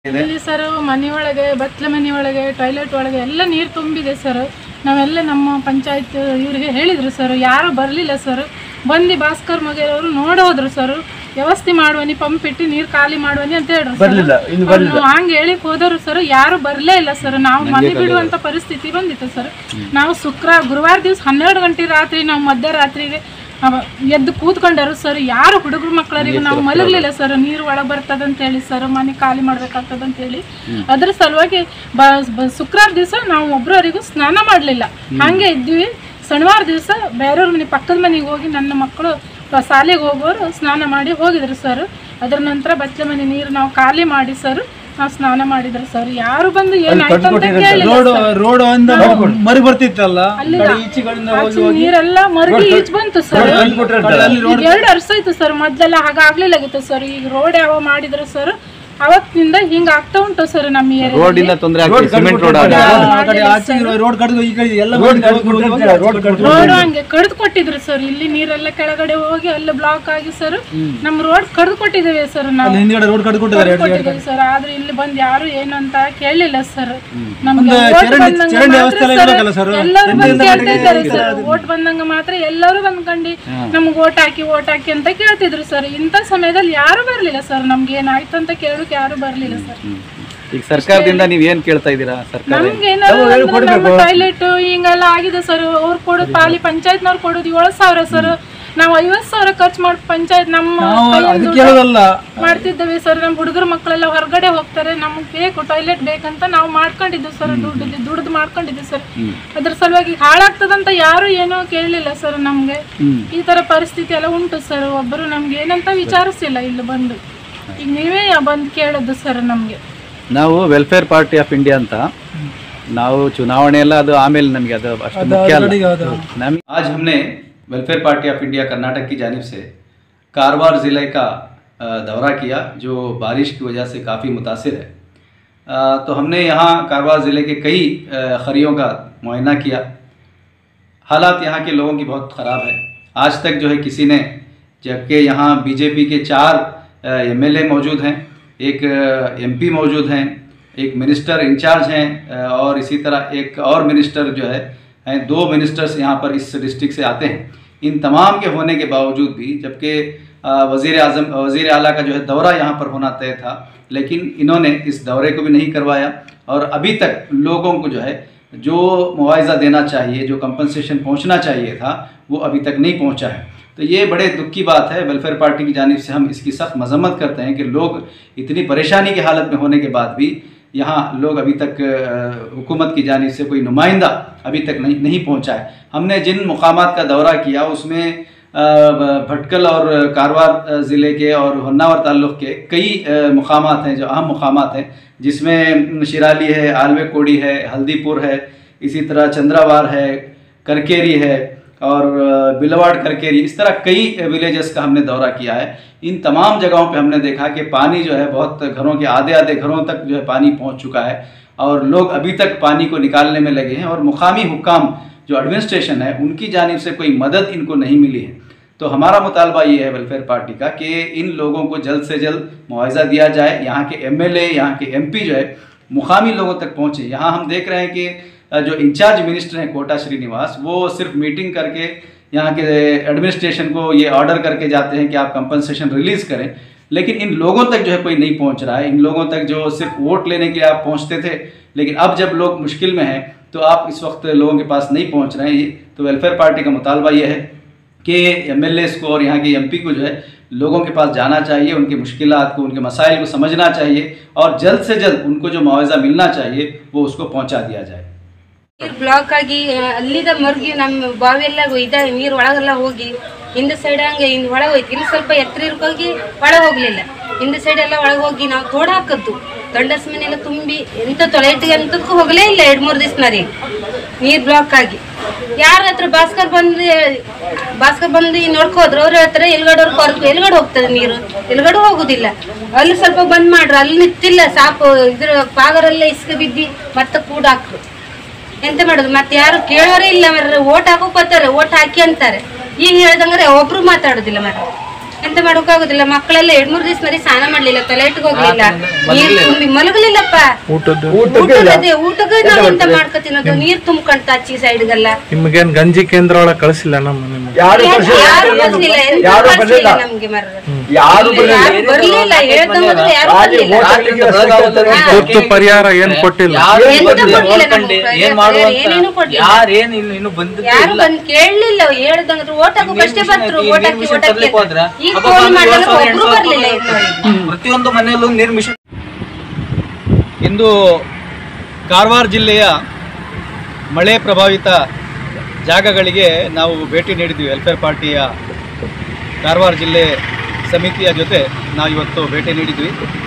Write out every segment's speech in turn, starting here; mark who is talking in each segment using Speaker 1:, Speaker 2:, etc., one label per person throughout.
Speaker 1: ಇಲ್ಲಿ ಸರ್ ಮನೆಯೊಳಗೆ ಬತ್ಲ ಮನೆಯೊಳಗೆ ಟಾಯ್ಲೆಟ್ ಒಳಗೆ ಎಲ್ಲ ನೀರು ತುಂಬಿದೆ ಸರ್ ನಾವೆಲ್ಲ ನಮ್ಮ ಪಂಚಾಯತ್ ಇವರಿಗೆ ಹೇಳಿದ್ರು ಸರ್ ಯಾರು ಬರಲಿಲ್ಲ ಸರ್ ಬಂದು ಭಾಸ್ಕರ್ ಮಗೇರವರು ನೋಡೋದ್ರು ಸರ್ ವ್ಯವಸ್ಥೆ ಮಾಡುವನಿ ಪಂಪ್ ಇಟ್ಟು ನೀರು ಖಾಲಿ ಮಾಡುವನಿ ಅಂತ ಹೇಳಿದ್ರು
Speaker 2: ಬರ್ಲಿಲ್ಲ, ಇನ್ನು
Speaker 1: ಅವ್ರು ಹಂಗೆ ಹೇಳಿ ಹೋದರು ಸರ್ ಯಾರು ಬರಲೇ ಇಲ್ಲ ಸರ್ ನಾವು ಮನೆ ಬಿಡುವಂತ ಪರಿಸ್ಥಿತಿ ಬಂದಿತ್ತು ಸರ್ ನಾವು ಶುಕ್ರವಾರ ಗುರುವಾರ ದಿವಸ ಹನ್ನೆರಡು ಗಂಟೆ ರಾತ್ರಿ ನಾವು ಮಧ್ಯರಾತ್ರಿಗೆ ಅವ ಎದ್ದು ಕೂತ್ಕೊಂಡರು ಸರ್ ಯಾರು ಹುಡುಗರು ಮಕ್ಕಳರಿಗೂ ನಾವು ಮಲಗಲಿಲ್ಲ ಸರ್ ನೀರು ಒಳಗೆ ಬರ್ತದಂತ ಹೇಳಿ ಸರ್ ಮನೆ ಖಾಲಿ ಮಾಡ್ಬೇಕಾಗ್ತದಂತ ಹೇಳಿ ಅದ್ರ ಸಲುವಾಗಿ ಬ ಬ- ಶುಕ್ರವಾರ ದಿವಸ ನಾವು ಒಬ್ರವರಿಗೂ ಸ್ನಾನ ಮಾಡಲಿಲ್ಲ ಹಂಗೆ ಇದ್ವಿ ಶನಿವಾರ ದಿವಸ ಬೇರೆಯವ್ರ ಮನೆ ಪಕ್ಕದ ಮನೆಗೆ ಹೋಗಿ ನನ್ನ ಮಕ್ಕಳು ಶಾಲೆಗೆ ಹೋಗೋರು ಸ್ನಾನ ಮಾಡಿ ಹೋಗಿದ್ರು ಸರ್ ಅದರ ನಂತರ ಬಚ್ಚಲ ಮನೆ ನೀರು ನಾವು ಖಾಲಿ ಮಾಡಿ ಸರ್ ನಾವು ಸ್ನಾನ ಮಾಡಿದ್ರು ಸರ್ ಯಾರು ಬಂದು ಏನಾಯ್ತು ಅಂತ ಕೇಳಿಲ್ಲ
Speaker 2: ರೋಡ್
Speaker 1: ಸರ್.
Speaker 2: ರೋಡ್ ಇಂದ ಮರಿ ಬರ್ತಿತ್ತಲ್ಲ
Speaker 1: ಅಲ್ಲಿ
Speaker 2: ಕಡೆ ಈಚೆಗಳಿಂದ ಹೋಗಿ
Speaker 1: ಆಚೆ ನೀರೆಲ್ಲ ಮರಗಿ ಈಚ್ ಬಂತು ಸರ್
Speaker 2: ಅಲ್ಲಿ
Speaker 1: ಈಗ ಎರಡು ವರ್ಷ ಆಯ್ತು ಸರ್ ಮೊದ್ಲೆಲ್ಲ ಹಾಗಾಗ್ಲಿಲ್ಲಾಗಿತ್ತು ಸರ್ ಈಗ ರೋಡ್ ಯಾವ ಮಾಡಿದ್ರು ಸರ್ ಅವತ್ತಿನಿಂದ ಹಿಂಗ ಆಗ್ತಾ ಉಂಟು ಸರ್ ನಮ್ಮ ಏರಿಯಾ
Speaker 3: ರೋಡಿಂದ ತೊಂದರೆ ಆಗ್ತದೆ ಸಿಮೆಂಟ್ ರೋಡ್ ಆಗಿದೆ
Speaker 2: ಆ ಕಡೆ ಆಚೆ ರೋಡ್ ಕಡ್ದು ಈ ಕಡೆ ಎಲ್ಲ ರೋಡ್
Speaker 1: ರೋಡ್ ಹಂಗೆ ಕಡ್ದು ಕೊಟ್ಟಿದ್ರು ಸರ್ ಇಲ್ಲಿ ನೀರೆಲ್ಲ ಕೆಳಗಡೆ ಹೋಗಿ ಅಲ್ಲಿ ಬ್ಲಾಕ್ ಆಗಿ ಸರ್ ನಮ್ಮ ರೋಡ್ ಕಡ್ದು ಕೊಟ್ಟಿದ್ದೇವೆ ಸರ್ ನಾವು
Speaker 2: ಹಿಂದ್ಗಡೆ ರೋಡ್ ಕಡ್ದು ಕೊಟ್ಟಿದ್ದಾರೆ
Speaker 1: ಕಡ್ದು ಕೊಟ್ಟಿದ್ದೇವೆ ಸರ್ ಆದ್ರೆ ಇಲ್ಲಿ ಬಂದ್ ಯಾರು ಏನು ಅಂತ ಕೇಳಲಿಲ್ಲ ಸರ್ ನಮ್ಗೆ
Speaker 2: ಒಂದು
Speaker 1: vote
Speaker 2: ಚರಂಡಿ-
Speaker 1: ಬಂದಂಗ
Speaker 2: ಚರಂಡಿ
Speaker 1: ಮಾತ್ರ
Speaker 2: ವ್ಯವಸ್ಥೆ ಎಲ್ಲ
Speaker 1: ಸರ್
Speaker 2: ಇರ್ಬೇಕಲ್ಲ ಸರ್?
Speaker 1: ಎಲ್ಲರೂ ಬಂದು ಕೇಳ್ತಾ ಇದ್ದಾರೆ ಸರ್ ಓಟ್ ಬಂದಂಗ ಮಾತ್ರ ಎಲ್ಲರೂ ಬಂದ್ಕೊಂಡು ನಮ್ಗೆ ಓಟ್ ಹಾಕಿ ಓಟ್ ಹಾಕಿ ಅಂತ ಕೇಳ್ತಿದ್ರು ಸರ್ ಇಂಥ ಸಮಯದಲ್ಲಿ ಯಾರು ಬರ್ಲಿಲ್ಲ ಸರ್ ನಮ್ಗೆ ಏನಾಯ್ತು ಅಂತ ಕೇಳೋಕೆ ಯಾರು ಬರ್ಲಿಲ್ಲ ಸರ್
Speaker 3: ಈಗ ಸರ್ಕಾರದಿಂದ ನೀವ್ ಏನ್ ಕೇಳ್ತಾ ಇದ್ದೀರಾ ಸರ್ಕಾರ
Speaker 1: ನಮ್ಗೆ ಏನಾದ್ರು ನಮ್ಮ ಟಾಯ್ಲೆಟ್ ಹಿಂಗೆಲ್ಲ ಆಗಿದೆ ಸರ್ ಅವ್ರು ಕೊಡೋದು ಪಾಲಿ ಪಂಚಾಯತ್ನವ್ರು ಕೊಡೋದು ಏಳು ಸಾವಿರ ಸರ್ ನಾವು ಐವತ್ತು ಸಾವಿರ ಖರ್ಚು ಮಾಡಿ ಪಂಚಾಯತ್ ನಮ್ಮ ಕೈಯಿಂದ
Speaker 2: ಅದಕ್ಕೆ
Speaker 1: ದುಡ್ಡು
Speaker 2: ಹೇಳೋದಲ್ಲ
Speaker 1: ಮಾಡ್ತಿದ್ದೇವೆ ಸರ್ ನಮ್ಮ ಹುಡುಗರ ಮಕ್ಕಳೆಲ್ಲ ಹೊರಗಡೆ ಹೋಗ್ತಾರೆ ನಮ್ಗೆ ಬೇಕು ಟಾಯ್ಲೆಟ್ ಬೇಕಂತ ನಾವು ಮಾಡ್ಕೊಂಡಿದ್ವಿ ಸರ್ ದುಡ್ಡು ದುಡ್ದು ಮಾಡ್ಕೊಂಡಿದ್ವಿ ಸರ್ ಅದ್ರ ಸಲುವಾಗಿ ಹಾಳಾಗ್ತದಂತ ಯಾರು ಏನೋ ಕೇಳಲಿಲ್ಲ ಸರ್ ನಮ್ಗೆ ಈ ತರ ಪರಿಸ್ಥಿತಿ ಎಲ್ಲ ಉಂಟು ಸರ್ ಒಬ್ಬರು ನಮ್ಗೆ ಏನಂತ ವಿಚಾರಿಸಿಲ್ಲ ಇಲ್ಲಿ ಬಂದು ಈಗ ನೀವೇ ಬಂದು ಕೇಳೋದು ಸರ್ ನಮ್ಗೆ
Speaker 3: ನಾವು ವೆಲ್ಫೇರ್ ಪಾರ್ಟಿ ಆಫ್ ಇಂಡಿಯಾ ಅಂತ ನಾವು ಚುನಾವಣೆ ಎಲ್ಲ ಅದು ಆಮೇಲೆ ನಮಗೆ ಅದು ಅಷ್ಟು ಮುಖ್ಯ ಅಲ್ಲ ನಮಗೆ आज हमने welfare party of India Karnataka की जानिब से कारवार ज़िले का अ, दौरा किया जो बारिश की वजह से काफ़ी मुतासर है अ, तो हमने यहाँ कारवार ज़िले के कई अ, खरियों का मुआयना किया हालात यहाँ के लोगों की बहुत ख़राब है आज तक जो है किसी ने जबकि यहाँ बीजेपी के चार एमएलए मौजूद हैं एक एमपी मौजूद हैं एक मिनिस्टर इंचार्ज हैं अ, और इसी तरह एक और मिनिस्टर जो है हैं दो मिनिस्टर्स यहाँ पर इस डिस्ट्रिक्ट से आते हैं इन तमाम के होने के बावजूद भी जबकि वज़ी अजम वज़ी अला का जो है दौरा यहाँ पर होना तय था लेकिन इन्होंने इस दौरे को भी नहीं करवाया और अभी तक लोगों को जो है जो मुआवजा देना चाहिए जो कंपनसेशन पहुंचना चाहिए था वो अभी तक नहीं पहुंचा है तो ये बड़े दुख की बात है वेलफेयर पार्टी की जानिब से हम इसकी सख्त मजम्मत करते हैं कि लोग इतनी परेशानी की हालत में होने के बाद भी यहाँ लोग अभी तक अ, हुकूमत की जानिब से कोई नुमाइंदा अभी तक नहीं नहीं पहुँचा है हमने जिन मकामात का दौरा किया उसमें अ, ब- भटकल और कारवार ज़िले के और होन्नावर ताल्लुक़ के कई मकामात हैं जो अहम मकामात हैं जिसमें शिराली है आलवे कोड़ी है हल्दीपुर है इसी तरह चंद्रावार है करकेरी है और अ, बिलवाड़ करकेरी इस तरह कई विलेजेस का हमने दौरा किया है इन तमाम जगहों पे हमने देखा कि पानी जो है बहुत घरों के आधे आधे घरों तक जो है पानी पहुंच चुका है और लोग अभी तक पानी को निकालने में लगे हैं और मुकामी हुकाम जो एडमिनिस्ट्रेशन है उनकी जानिब से कोई मदद इनको नहीं मिली है तो हमारा मुतालबा ये है वेलफेयर पार्टी का कि इन लोगों को जल्द से जल्द मुआवजा दिया जाए यहाँ के एमएलए यहाँ के एमपी जो है मुकामी लोगों तक पहुँचे यहाँ हम देख रहे हैं कि अ, जो इंचार्ज मिनिस्टर हैं कोटा श्रीनिवास वो सिर्फ मीटिंग करके यहाँ के एडमिनिस्ट्रेशन को ये ऑर्डर करके जाते हैं कि आप कंपनसेशन रिलीज़ करें लेकिन इन लोगों तक जो है कोई नहीं पहुँच रहा है इन लोगों तक जो सिर्फ वोट लेने के लिए आप पहुँचते थे लेकिन अब जब लोग मुश्किल में हैं तो आप इस वक्त लोगों के पास नहीं पहुँच रहे हैं ये तो वेलफेयर पार्टी का मुतालबा ये है कि एम को और यहाँ के एम को जो है लोगों के पास जाना चाहिए उनकी मुश्किलात को उनके मसाइल को समझना चाहिए और जल्द से जल्द उनको जो मुआवजा मिलना चाहिए वो उसको पहुँचा दिया जाए
Speaker 4: ನೀರು ಬ್ಲಾಕ್ ಆಗಿ ಆ, ಅಲ್ಲಿದ ಮರುಗಿ ನಮ್ಮ ಬಾವಿ ಎಲ್ಲ ಇದ ನೀರು ಒಳಗೆಲ್ಲ ಹೋಗಿ ಹಿಂದೆ ಸೈಡ್ ಹಂಗೆ ಹಿಂದೆ ಒಳಗೆ ಹೋಯ್ತು ಇಲ್ಲಿ ಸ್ವಲ್ಪ ಎತ್ತರ ಹೋಗಿ ಒಳಗೆ ಹೋಗ್ಲಿಲ್ಲ ಹಿಂದೆ ಸೈಡ್ ಎಲ್ಲ ಒಳಗೆ ಹೋಗಿ ನಾವು ತೋಡ ಹಾಕದ್ದು ಗಂಡಸ ಮನೆಯೆಲ್ಲ ತುಂಬಿ ಎಂತ ತೊಳೆಟಿಗೆ ಅಂತದಕ್ಕೂ ಹೋಗಲೇ ಇಲ್ಲ ಎರಡು ಮೂರು ದಿವಸ ರೀ ನೀರು ಬ್ಲಾಕ್ ಆಗಿ ಯಾರ ಹತ್ರ ಭಾಸ್ಕರ್ ಬಂದ್ರೆ ಭಾಸ್ಕರ್ ಬಂದು ಈ ನೋಡ್ಕೋದ್ರು ಅವ್ರ ಹತ್ರ ಎಲ್ಗಡವ್ರು ಕೊರಕು ಎಲ್ಗಡೆ ಹೋಗ್ತದೆ ನೀರು ಎಲ್ಗಡೆ ಹೋಗುದಿಲ್ಲ ಅಲ್ಲಿ ಸ್ವಲ್ಪ ಬಂದ್ ಮಾಡ್ರು ಅಲ್ಲಿ ನಿಂತಿಲ್ಲ ಸಾಪು ಇದ್ರ ಪಾಗರೆಲ್ಲ ಇಸ್ಕ ಬಿದ್ದಿ ಮತ್ತೆ ಕೂಡ ಹಾಕ್ರು ಎಂತ ಮಾಡುದು ಮತ್ತೆ ಯಾರು ಕೇಳೋರೇ ಇಲ್ಲ ಮರ್ರೆ ಓಟ್ ಹಾಕೋಕ್ ಬರ್ತಾರೆ ಓಟ್ ಹಾಕಿ ಅಂತಾರೆ ಈಗ ಹೇಳ್ದಂಗ್ರೆ ಒಬ್ರು ಮಾತಾಡುದಿಲ್ಲ ಮರ ಎಂತ ಮಾಡೋಕ್ಕಾಗುದಿಲ್ಲ ಮಕ್ಕಳೆಲ್ಲ ಎರಡ್ ಮೂರ್ ದಿವಸ ಮರಿ ಸ್ನಾನ ಮಾಡ್ಲಿಲ್ಲ ತೊಲೆಟ್ಗೆ ಹೋಗ್ಲಿಲ್ಲ ನೀರ್ ತುಂಬಿ ಮಲಗಲಿಲ್ಲಪ್ಪ
Speaker 5: ಊಟದ್ದು
Speaker 4: ಊಟದ ಊಟಕ್ಕೆ ನಾವ್ ಎಂತ ಮಾಡ್ಕೊತೀನದು ನೀರ್ ತುಂಬ್ಕೊಂತ ಆಚಿ ಸೈಡ್ಗೆಲ್ಲ
Speaker 5: ನಿಮ್ಗೇನ್ ಗಂಜಿ ಕೇಂದ್ರ ಒಳಗ್ ಕಳಿಸಿಲ್ಲ ನಮ್ಮ ನಿಮ್ಮ
Speaker 6: ಯಾರು
Speaker 4: ಯಾರು ಬರ್ಲಿಲ್ಲ ಎಂತ
Speaker 6: ಯಾರು
Speaker 4: ಕಳ್ಸಿಲ್ಲ
Speaker 6: ಬರ್ಲಿಲ್ಲ
Speaker 4: ನಮ್ಗೆ ಮರ
Speaker 6: ಯಾರು
Speaker 4: ಯಾರು ಬರ್ಲಿಲ್ಲ ಹೇಳ್ದ ಮೊದಲು ಯಾರು ಬರ್ಲಿಲ್ಲ
Speaker 5: ತುರ್ತು ಪರಿಹಾರ ಏನ್ ಕೊಟ್ಟಿಲ್ಲ
Speaker 4: ಎಂತ ಕೊಡ್ಲಿಲ್ಲ ನಮ್ಗೆ
Speaker 7: ಏನ್ ಮಾಡುವ
Speaker 4: ಏನೇನು ಕೊಡ್ಲಿಲ್ಲ
Speaker 7: ಯಾರೇನು ಇನ್ನು ಇನ್ನು ಬಂದಿದ್ದು
Speaker 4: ಯಾರು ಬಂದ್ ಕೇಳಲಿಲ್ಲ ಹೇಳ್ದಂಗ್ರು ಓಟ್ ಹಾಕೋ ಕಷ್ಟೇ ಬಂದ್ರು ಓಟ್ ಹಾಕಿ ಓಟ್ ಹಾಕಿ ಅಂತ.
Speaker 7: ಹೋದ್ರ
Speaker 4: ಈಗ ಫೋನ್ ಮಾಡಿದ್ರೆ ಒಬ್ರು ಬರ್ಲಿಲ್ಲ ಇನ್ನು.
Speaker 7: ಪ್ರತಿಯೊಂದು ಮನೆಯಲ್ಲೂ ನೀರು ಮಿಷನ್
Speaker 3: ಇಂದು ಕಾರವಾರ ಜಿಲ್ಲೆಯ ಮಳೆ ಪ್ರಭಾವಿತ ಜಾಗಗಳಿಗೆ ನಾವು ಭೇಟಿ ನೀಡಿದ್ವಿ ವೆಲ್ಫೇರ್ ಪಾರ್ಟಿಯ ಕಾರವಾರ ಜಿಲ್ಲೆ ಸಮಿತಿಯ ಜೊತೆ ನಾವು ಇವತ್ತು ಭೇಟಿ ನೀಡಿದ್ವಿ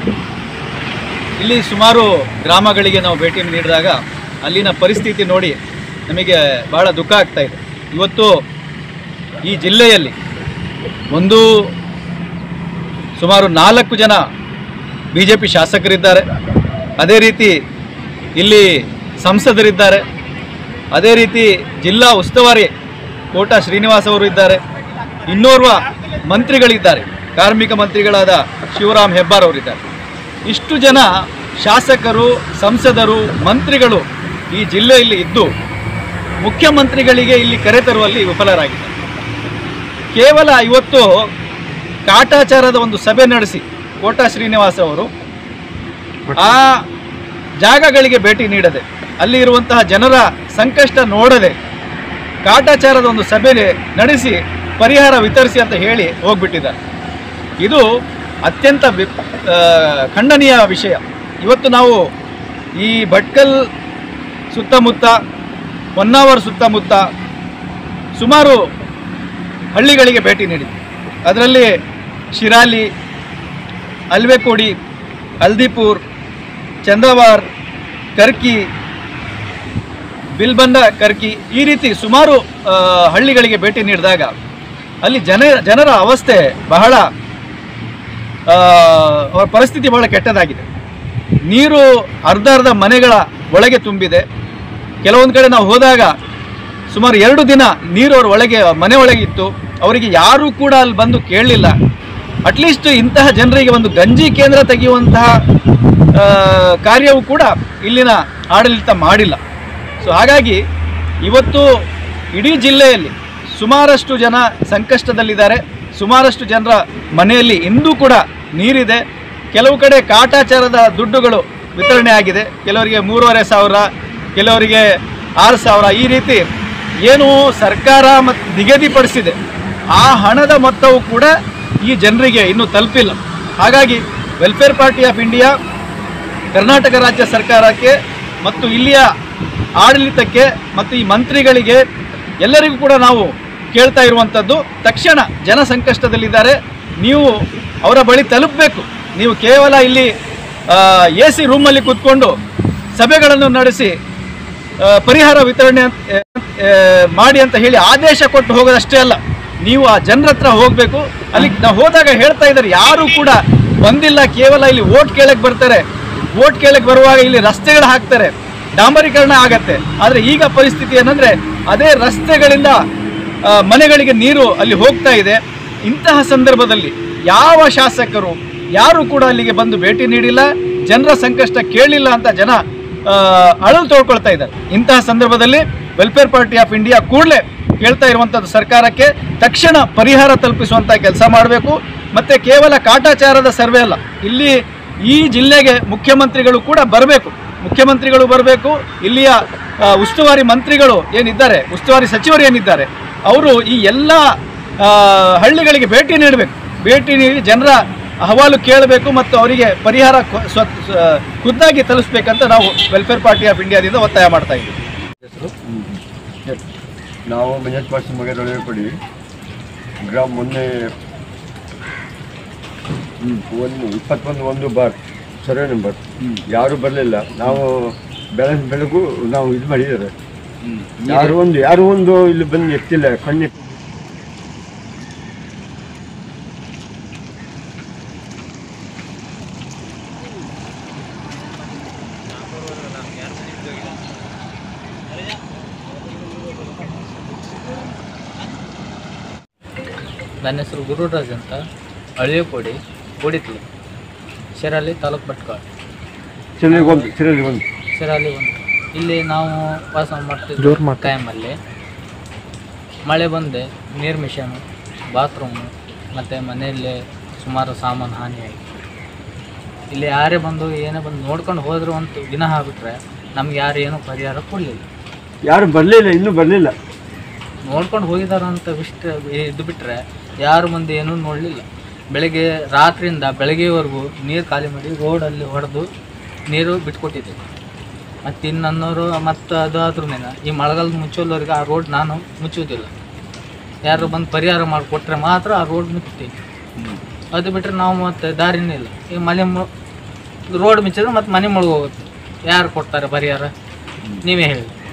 Speaker 3: ಇಲ್ಲಿ ಸುಮಾರು ಗ್ರಾಮಗಳಿಗೆ ನಾವು ಭೇಟಿ ನೀಡಿದಾಗ ಅಲ್ಲಿನ ಪರಿಸ್ಥಿತಿ ನೋಡಿ ನಮಗೆ ಬಹಳ ದುಃಖ ಆಗ್ತಾ ಇದೆ ಇವತ್ತು ಈ ಜಿಲ್ಲೆಯಲ್ಲಿ ಒಂದು ಸುಮಾರು ನಾಲ್ಕು ಜನ ಬಿ ಜೆ ಪಿ ಶಾಸಕರಿದ್ದಾರೆ ಅದೇ ರೀತಿ ಇಲ್ಲಿ ಸಂಸದರಿದ್ದಾರೆ ಅದೇ ರೀತಿ ಜಿಲ್ಲಾ ಉಸ್ತುವಾರಿ ಕೋಟ ಶ್ರೀನಿವಾಸ್ ಅವರು ಇದ್ದಾರೆ ಇನ್ನೋರ್ವ ಮಂತ್ರಿಗಳಿದ್ದಾರೆ ಕಾರ್ಮಿಕ ಮಂತ್ರಿಗಳಾದ ಶಿವರಾಮ್ ಹೆಬ್ಬಾರ್ ಅವರಿದ್ದಾರೆ ಇಷ್ಟು ಜನ ಶಾಸಕರು ಸಂಸದರು ಮಂತ್ರಿಗಳು ಈ ಜಿಲ್ಲೆಯಲ್ಲಿ ಇದ್ದು ಮುಖ್ಯಮಂತ್ರಿಗಳಿಗೆ ಇಲ್ಲಿ ಕರೆತರುವಲ್ಲಿ ವಿಫಲರಾಗಿದ್ದಾರೆ ಕೇವಲ ಇವತ್ತು ಕಾಟಾಚಾರದ ಒಂದು ಸಭೆ ನಡೆಸಿ ಕೋಟ ಶ್ರೀನಿವಾಸ್ ಅವರು ಆ ಜಾಗಗಳಿಗೆ ಭೇಟಿ ನೀಡದೆ ಅಲ್ಲಿ ಇರುವಂತಹ ಜನರ ಸಂಕಷ್ಟ ನೋಡದೆ ಕಾಟಾಚಾರದ ಒಂದು ಸಭೆ ನಡೆಸಿ ಪರಿಹಾರ ವಿತರಿಸಿ ಅಂತ ಹೇಳಿ ಹೋಗ್ಬಿಟ್ಟಿದ್ದಾರೆ ಇದು ಅತ್ಯಂತ ವಿ ಆ, ಖಂಡನೀಯ ವಿಷಯ ಇವತ್ತು ನಾವು ಈ ಭಟ್ಕಲ್ ಸುತ್ತಮುತ್ತ ಹೊನ್ನಾವರ್ ಸುತ್ತಮುತ್ತ ಸುಮಾರು ಹಳ್ಳಿಗಳಿಗೆ ಭೇಟಿ ನೀಡಿದ್ವಿ ಅದರಲ್ಲಿ ಶಿರಾಲಿ ಅಲ್ವೆಕೋಡಿ ಹಲ್ದಿಪುರ್ ಚಂದ್ರವಾರ್ ಕರ್ಕಿ ಬಿಲ್ಬಂದ ಕರ್ಕಿ ಈ ರೀತಿ ಸುಮಾರು ಆ, ಹಳ್ಳಿಗಳಿಗೆ ಭೇಟಿ ನೀಡಿದಾಗ ಅಲ್ಲಿ ಜನ ಜನರ ಅವಸ್ಥೆ ಬಹಳ ಆ, ಅವರ ಪರಿಸ್ಥಿತಿ ಬಹಳ ಕೆಟ್ಟದಾಗಿದೆ ನೀರು ಅರ್ಧ ಅರ್ಧ ಮನೆಗಳ ಒಳಗೆ ತುಂಬಿದೆ ಕೆಲವೊಂದು ಕಡೆ ನಾವು ಹೋದಾಗ ಸುಮಾರು ಎರಡು ದಿನ ನೀರು ಅವ್ರ ಒಳಗೆ ಮನೆ ಒಳಗೆ ಇತ್ತು ಅವರಿಗೆ ಯಾರೂ ಕೂಡ ಅಲ್ಲಿ ಬಂದು ಕೇಳಲಿಲ್ಲ ಅಟ್ಲೀಸ್ಟ್ ಇಂತಹ ಜನರಿಗೆ ಒಂದು ಗಂಜಿ ಕೇಂದ್ರ ತೆಗೆಯುವಂತಹ ಆ, ಕಾರ್ಯವು ಕೂಡ ಇಲ್ಲಿನ ಆಡಳಿತ ಮಾಡಿಲ್ಲ ಸೊ ಹಾಗಾಗಿ ಇವತ್ತು ಇಡೀ ಜಿಲ್ಲೆಯಲ್ಲಿ ಸುಮಾರಷ್ಟು ಜನ ಸಂಕಷ್ಟದಲ್ಲಿದ್ದಾರೆ ಸುಮಾರಷ್ಟು ಜನರ ಮನೆಯಲ್ಲಿ ಇಂದೂ ಕೂಡ ನೀರಿದೆ ಕೆಲವು ಕಡೆ ಕಾಟಾಚಾರದ ದುಡ್ಡುಗಳು ವಿತರಣೆ ಆಗಿದೆ ಕೆಲವರಿಗೆ ಮೂರುವರೆ ಸಾವಿರ ಕೆಲವರಿಗೆ ಆರು ಸಾವಿರ ಈ ರೀತಿ ಏನು ಸರ್ಕಾರ ಮತ್ತು ನಿಗದಿಪಡಿಸಿದೆ ಆ ಹಣದ ಮೊತ್ತವು ಕೂಡ ಈ ಜನರಿಗೆ ಇನ್ನೂ ತಲುಪಿಲ್ಲ ಹಾಗಾಗಿ welfare party of India Karnataka ರಾಜ್ಯ ಸರ್ಕಾರಕ್ಕೆ ಮತ್ತು ಇಲ್ಲಿಯ ಆಡಳಿತಕ್ಕೆ ಮತ್ತು ಈ ಮಂತ್ರಿಗಳಿಗೆ ಎಲ್ಲರಿಗೂ ಕೂಡ ನಾವು ಕೇಳ್ತಾ ಇರುವಂಥದ್ದು ತಕ್ಷಣ ಜನ ಸಂಕಷ್ಟದಲ್ಲಿದ್ದಾರೆ ನೀವು ಅವರ ಬಳಿ ತಲುಪಬೇಕು ನೀವು ಕೇವಲ ಇಲ್ಲಿ ಎ ಸಿ ರೂಮಲ್ಲಿ ಕೂತ್ಕೊಂಡು ಸಭೆಗಳನ್ನು ನಡೆಸಿ ಆ, ಪರಿಹಾರ ವಿತರಣೆ ಅಂತ ಆ, ಮಾಡಿ ಅಂತ ಹೇಳಿ ಆದೇಶ ಕೊಟ್ಟು ಹೋಗೋದಷ್ಟೇ ಅಲ್ಲ ನೀವು ಆ ಜನರ ಹತ್ರ ಹೋಗಬೇಕು ಅಲ್ಲಿ ನಾವು ಹೋದಾಗ ಹೇಳ್ತಾ ಇದ್ದಾರೆ ಯಾರು ಕೂಡ ಬಂದಿಲ್ಲ ಕೇವಲ ಇಲ್ಲಿ ಓಟ್ ಕೇಳಕ್ಕೆ ಬರ್ತಾರೆ ಓಟ್ ಕೇಳಕ್ಕೆ ಬರುವಾಗ ಇಲ್ಲಿ ರಸ್ತೆಗಳು ಹಾಕ್ತಾರೆ ಡಾಂಬರೀಕರಣ ಆಗತ್ತೆ ಆದರೆ ಈಗ ಪರಿಸ್ಥಿತಿ ಏನಂದ್ರೆ ಅದೇ ರಸ್ತೆಗಳಿಂದ ಆ, ಮನೆಗಳಿಗೆ ನೀರು ಅಲ್ಲಿ ಹೋಗ್ತಾ ಇದೆ ಇಂತಹ ಸಂದರ್ಭದಲ್ಲಿ ಯಾವ ಶಾಸಕರು ಯಾರು ಕೂಡ ಅಲ್ಲಿಗೆ ಬಂದು ಭೇಟಿ ನೀಡಿಲ್ಲ ಜನರ ಸಂಕಷ್ಟ ಕೇಳಿಲ್ಲ ಅಂತ ಜನ ಆ, ಅಳಲು ತೋಡ್ಕೊಳ್ತಾ ಇದ್ದಾರೆ ಇಂತಹ ಸಂದರ್ಭದಲ್ಲಿ ವೆಲ್ಫೇರ್ ಪಾರ್ಟಿ ಆಫ್ ಇಂಡಿಯಾ ಕೂಡಲೇ ಕೇಳ್ತಾ ಇರುವಂಥದ್ದು ಸರ್ಕಾರಕ್ಕೆ ತಕ್ಷಣ ಪರಿಹಾರ ತಲುಪಿಸುವಂಥ ಕೆಲಸ ಮಾಡಬೇಕು ಮತ್ತೆ ಕೇವಲ ಕಾಟಾಚಾರದ ಸರ್ವೆ ಅಲ್ಲ ಇಲ್ಲಿ ಈ ಜಿಲ್ಲೆಗೆ ಮುಖ್ಯಮಂತ್ರಿಗಳು ಕೂಡ ಬರಬೇಕು ಮುಖ್ಯಮಂತ್ರಿಗಳು ಬರಬೇಕು ಇಲ್ಲಿಯ ಆ, ಉಸ್ತುವಾರಿ ಮಂತ್ರಿಗಳು ಏನಿದ್ದಾರೆ ಉಸ್ತುವಾರಿ ಸಚಿವರು ಏನಿದ್ದಾರೆ ಅವರು ಈ ಎಲ್ಲ ಆ, ಹಳ್ಳಿಗಳಿಗೆ ಭೇಟಿ ನೀಡಬೇಕು ಭೇಟಿ ನೀಡಿ ಜನರ ಅಹವಾಲು ಕೇಳಬೇಕು ಮತ್ತು ಅವರಿಗೆ ಪರಿಹಾರ ಖು- ಸ್ವ- ಸ- ಖುದ್ದಾಗಿ ತಲುಪಿಸ್ಬೇಕಂತ ನಾವು ವೆಲ್ಫೇರ್ ಪಾರ್ಟಿ ಆಫ್ ಇಂಡಿಯಾದಿಂದ ಒತ್ತಾಯ ಮಾಡ್ತಾ ಇದ್ದೀವಿ
Speaker 6: ನಾವು ಮಂಜತ್ ಪಾಸ್ ಮಗದೊಳಗೆ ಕೊಡಿ ಗ್ರಾಮ ಮೊನ್ನೆ ಒಂದು ಇಪ್ಪತ್ತೊಂದು ಒಂದು ಬಾರ್ ಸರ್ವೆ ನಂಬರ್ ಯಾರು ಬರಲಿಲ್ಲ ನಾವು ಬೆಳಗ್ಗೆ ಬೆಳಗು ನಾವು ಇದು ಮಾಡಿದ್ದಾರೆ ಯಾರು ಒಂದು ಯಾರು ಒಂದು ಇಲ್ಲಿ ಬಂದು ಎತ್ತಿಲ್ಲ ಕಣ್ಣಿ
Speaker 8: ನನ್ನ ಹೆಸರು ಗುರುರಾಜ್ ಅಂತ ಅಳಿಯಕೋಡಿ ಕೋಡಿತ್ಲು ಶಿರಾಲಿ ತಾಲೂಕು ಭಟ್ಕಾಳ್
Speaker 6: ಚೆನ್ನಾಗಿ ಒಂದು ಸರಿಯಾಗಿ ಒಂದು
Speaker 8: ಶಿರಾಲಿ ಒಂದು ಇಲ್ಲಿ ನಾವು ವಾಸ
Speaker 5: ಜೋರ್
Speaker 8: ಮಾಡ್ತಿದ್ವಿ
Speaker 5: ಮಾತು.
Speaker 8: ಟೈಮಲ್ಲಿ ಮಳೆ ಬಂದೆ ನೀರು ಮಿಷನು ಬಾತ್ರೂಮು ಮತ್ತು ಮನೆಯಲ್ಲಿ ಸುಮಾರು ಸಾಮಾನು ಹಾನಿಯಾಗಿ ಇಲ್ಲಿ ಯಾರೇ ಬಂದು ಏನೇ ಬಂದು ನೋಡ್ಕೊಂಡು ಹೋದ್ರು ಅಂತ ದಿನ ಆಗ್ಬಿಟ್ರೆ ನಮ್ಗೆ ಯಾರು ಏನೂ ಪರಿಹಾರ ಕೊಡಲಿಲ್ಲ
Speaker 6: ಯಾರು ಬರಲಿಲ್ಲ ಇನ್ನೂ ಬರಲಿಲ್ಲ
Speaker 8: ನೋಡ್ಕೊಂಡು ಹೋಗಿದಾರಂತ ವಿಷ್ಟ ಇದು ಬಿಟ್ಟರೆ ಯಾರು ಮುಂದೆ ಏನೂ ನೋಡಲಿಲ್ಲ ಬೆಳಗ್ಗೆ ರಾತ್ರಿಯಿಂದ ಬೆಳಗ್ಗೆವರೆಗೂ ನೀರು ಖಾಲಿ ಮಾಡಿ ರೋಡಲ್ಲಿ ಹೊಡೆದು ನೀರು ಬಿಟ್ಕೊಟ್ಟಿದ್ದೆ ಮತ್ತು ಇನ್ನನ್ನೋರು ಮತ್ತು ಅದಾದ್ರೂ ಈ ಮಳೆಗಾಲದ ಮುಚ್ಚೋಲ್ವರೆಗೆ ಆ ರೋಡ್ ನಾನು ಮುಚ್ಚೋದಿಲ್ಲ ಯಾರು ಬಂದು ಪರಿಹಾರ ಮಾಡಿಕೊಟ್ರೆ ಮಾತ್ರ ಆ ರೋಡ್ ಮುಚ್ತೀವಿ ಅದು ಬಿಟ್ಟರೆ ನಾವು ಮತ್ತೆ ದಾರಿನೇ ಇಲ್ಲ ಈ ಮನೆ ರೋಡ್ ಮುಚ್ಚಿದ್ರೆ ಮತ್ತೆ ಮನೆ ಮುಳುಗೋಗುತ್ತೆ ಯಾರು ಕೊಡ್ತಾರೆ ಪರಿಹಾರ ನೀವೇ ಹೇಳಿ